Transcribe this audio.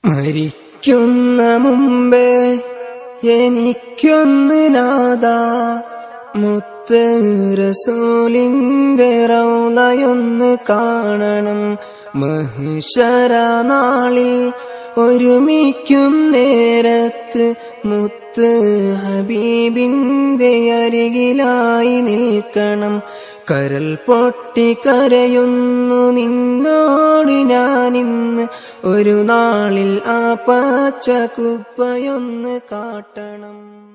മരിക്കുന്ന മുമ്പേ എനിക്കൊന്ന് നാദ മുത്ത് റസൂലിന്റെ റൗലയൊന്ന് കാണണം മഹിഷര നാളിൽ ഒരുമിക്കും നേരത്ത് മുത്ത് ഹബീബിന്റെ അരികിലായി നിൽക്കണം കരൽ പൊട്ടി കരയുന്നു നിന്നോട് ഞാനിന്ന് ഒരു നാളിൽ ആ പച്ച കുപ്പയൊന്ന് കാട്ടണം